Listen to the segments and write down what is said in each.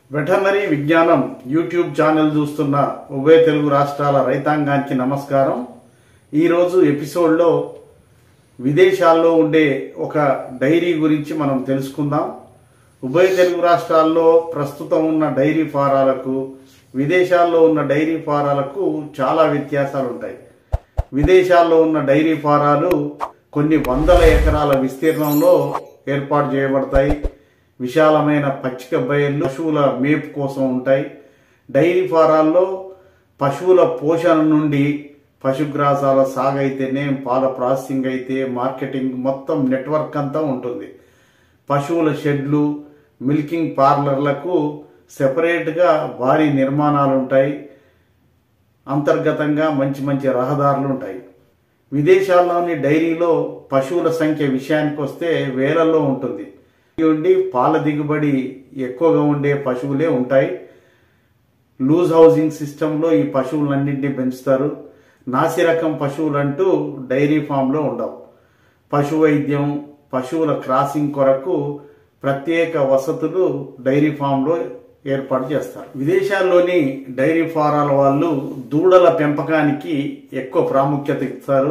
veterinary విజ్ఞానం YouTube channel చూస్తున్న ఉభయ తెలుగు రాష్ట్రాల రైతాంగానికి నమస్కారం ఈరోజు ఎపిసోడ్లో విదేశాల్లో ఉండే ఒక డైరీ గురించి మనం తెలుసుకుందాం ఉభయ తెలుగు రాష్ట్రాల్లో ప్రస్తుతం ఉన్న డైరీ ఫారాలకు విదేశాల్లో ఉన్న డైరీ ఫారాలకు చాలా వ్యత్యాసాలు ఉంటాయి విదేశాల్లో ఉన్న డైరీ ఫారాలు కొన్ని వందల ఎకరాల విస్తీర్ణంలో ఏర్పాటు చేయబడతాయి విశాలమైన పచ్చిక బయళ్ళు పశువుల మేపు కోసం ఉంటాయి డైరీ ఫారాల్లో పశువుల పోషణ నుండి పశుగ్రాసాల సాగు అయితేనే పాల ప్రాసెసింగ్ అయితే మార్కెటింగ్ మొత్తం నెట్వర్క్ అంతా ఉంటుంది పశువుల షెడ్లు మిల్కింగ్ పార్లర్లకు సెపరేట్గా భారీ నిర్మాణాలు ఉంటాయి అంతర్గతంగా మంచి మంచి రహదారులు ఉంటాయి విదేశాల్లోని డైరీలో పశువుల సంఖ్య విషయానికి వస్తే వేలల్లో ఉంటుంది ఉండి పాల దిగుబడి ఎక్కువగా ఉండే పశువులే ఉంటాయి లూజ్ హౌసింగ్ సిస్టంలో ఈ పశువులన్నింటినీ పెంచుతారు నాసి రకం పశువులంటూ డైరీ ఫామ్లో ఉండవు పశు వైద్యం పశువుల క్రాసింగ్ కొరకు ప్రత్యేక వసతులు డైరీ ఫామ్లో ఏర్పాటు చేస్తారు విదేశాల్లోని డైరీ ఫారాల వాళ్ళు దూడల పెంపకానికి ఎక్కువ ప్రాముఖ్యత ఇస్తారు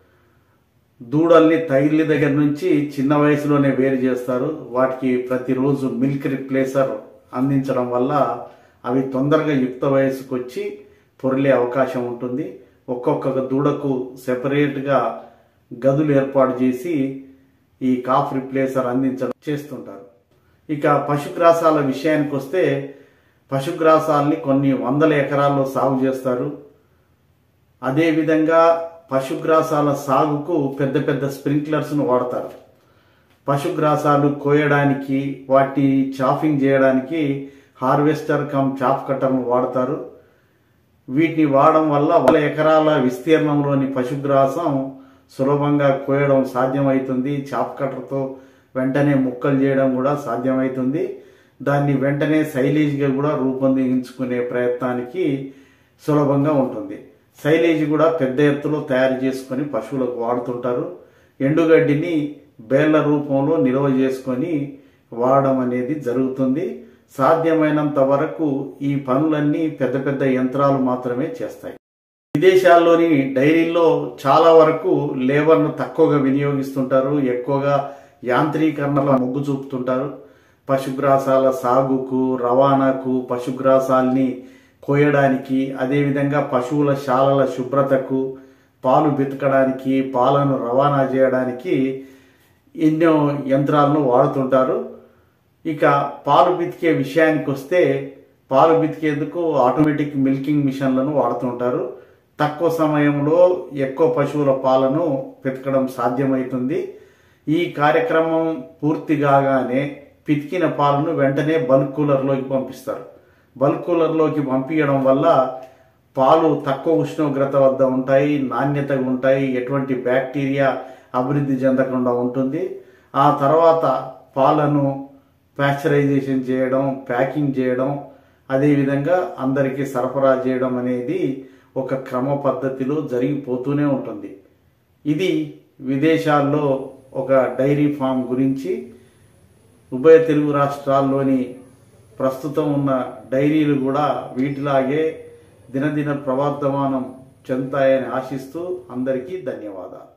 దూడల్ని తైలి దగ్గర నుంచి చిన్న వయసులోనే వేరు చేస్తారు వాటికి ప్రతిరోజు మిల్క్ రిప్లేసర్ అందించడం వల్ల అవి తొందరగా యుక్త వయసుకు వచ్చి పొరిలే అవకాశం ఉంటుంది ఒక్కొక్క దూడకు సెపరేట్గా గదులు ఏర్పాటు చేసి ఈ కాఫ్ రిప్లేసర్ అందించడం చేస్తుంటారు ఇక పశుగ్రాసాల విషయానికి వస్తే పశుగ్రాసాల్ని కొన్ని వందల ఎకరాల్లో సాగు చేస్తారు అదేవిధంగా పశుగ్రాసాల సాగుకు పెద్ద పెద్ద స్ప్రింక్లర్స్ను వాడతారు పశుగ్రాసాలు కోయడానికి వాటి చాఫింగ్ చేయడానికి హార్వెస్టర్ కమ్ చాప్ కట్టర్ను వాడతారు వీటిని వాడడం వల్ల వంద ఎకరాల విస్తీర్ణంలోని పశుగ్రాసం సులభంగా కోయడం సాధ్యమవుతుంది చాప్ కట్టర్తో వెంటనే ముక్కలు చేయడం కూడా సాధ్యమవుతుంది దాన్ని వెంటనే సైలేజ్గా కూడా రూపొందించుకునే ప్రయత్నానికి సులభంగా ఉంటుంది సైలేజ్ కూడా పెద్ద ఎత్తులో తయారు చేసుకొని పశువులకు వాడుతుంటారు ఎండుగడ్డిని బేళ్ల రూపంలో నిల్వ చేసుకొని వాడడం అనేది జరుగుతుంది సాధ్యమైనంత వరకు ఈ పనులన్నీ పెద్ద పెద్ద యంత్రాలు మాత్రమే చేస్తాయి విదేశాల్లోని డైరీల్లో చాలా వరకు లేబర్ను తక్కువగా వినియోగిస్తుంటారు ఎక్కువగా యాంత్రీకరణలో మొగ్గు చూపుతుంటారు పశుగ్రాసాల సాగుకు రవాణాకు పశుగ్రాసాల్ని కోయడానికి అదేవిధంగా పశువుల శాలల శుభ్రతకు పాలు బితకడానికి పాలను రవాణా చేయడానికి ఎన్నో యంత్రాలను వాడుతుంటారు ఇక పాలు బితికే విషయానికి వస్తే పాలు బితికేందుకు ఆటోమేటిక్ మిల్కింగ్ మిషన్లను వాడుతుంటారు తక్కువ సమయంలో ఎక్కువ పశువుల పాలను పితకడం సాధ్యమవుతుంది ఈ కార్యక్రమం పూర్తి కాగానే పితికిన పాలను వెంటనే బల్క్ కూలర్లోకి పంపిస్తారు బల్క్ కూలర్లోకి పంపించడం వల్ల పాలు తక్కువ ఉష్ణోగ్రత వద్ద ఉంటాయి నాణ్యతగా ఉంటాయి ఎటువంటి బ్యాక్టీరియా అభివృద్ధి చెందకుండా ఉంటుంది ఆ తర్వాత పాలను ప్యాస్చరైజేషన్ చేయడం ప్యాకింగ్ చేయడం అదేవిధంగా అందరికీ సరఫరా చేయడం అనేది ఒక క్రమ పద్ధతిలో జరిగిపోతూనే ఉంటుంది ఇది విదేశాల్లో ఒక డైరీ ఫామ్ గురించి ఉభయ తెలుగు రాష్ట్రాల్లోని ప్రస్తుతం ఉన్న డైరీలు కూడా వీటిలాగే దినదిన ప్రవర్ధమానం చెందుతాయని ఆశిస్తూ అందరికీ ధన్యవాదాలు